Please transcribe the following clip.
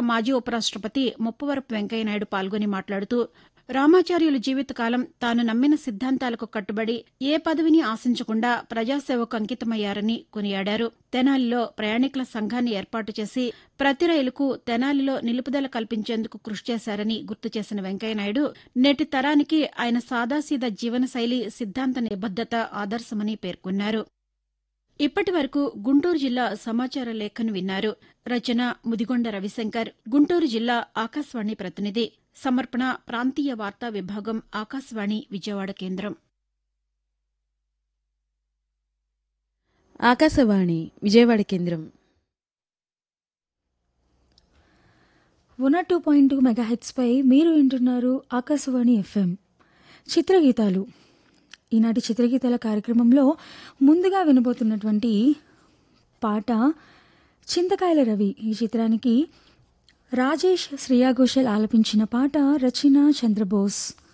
మాజీ ఉపరాష్టపతి ముప్పవరపు వెంకయ్యనాయుడు పాల్గొని మాట్లాడుతూ రామాచార్యుల జీవితకాలం తాను నమ్మిన సిద్ధాంతాలకు కట్టుబడి ఏ పదవిని ఆశించకుండా ప్రజాసేవకు అంకితమయ్యారని కొనియాడారు తెనాలిలో ప్రయాణికుల సంఘాన్ని ఏర్పాటు చేసి ప్రతి రైలుకు తెనాలిలో నిలుపుదల కల్పించేందుకు కృషి చేశారని గుర్తు చేసిన వెంకయ్యనాయుడు నేటి తరానికి ఆయన సాదాసీదా జీవనశైలి సిద్ధాంత నిబద్దత ఆదర్శమని పేర్కొన్నారు ఇప్పటి వరకు గుంటూరు జిల్లా సమాచార లేఖను విన్నారు రచన ముదిగొండ రవిశంకర్ గుంటూరు జిల్లా ఆకాశవాణి ప్రతినిధి సమర్పణ ప్రాంతీయ వార్తా విభాగం ఆకాశవాణి విజయవాడ కేంద్రం ఆకాశవాణి విజయవాడ కేంద్రం వన్ టూ పాయింట్ టూ మెగాహెట్స్పై మీరు వింటున్నారు ఆకాశవాణి ఎఫ్ఎం చిత్రగీతాలు ఈనాటి చిత్రగీతాల కార్యక్రమంలో ముందుగా వినబోతున్నటువంటి పాట చింతకాయల రవి ఈ చిత్రానికి రాజేష్ శ్రేయా ఘోషల్ ఆలపించిన పాట రచన చంద్రబోస్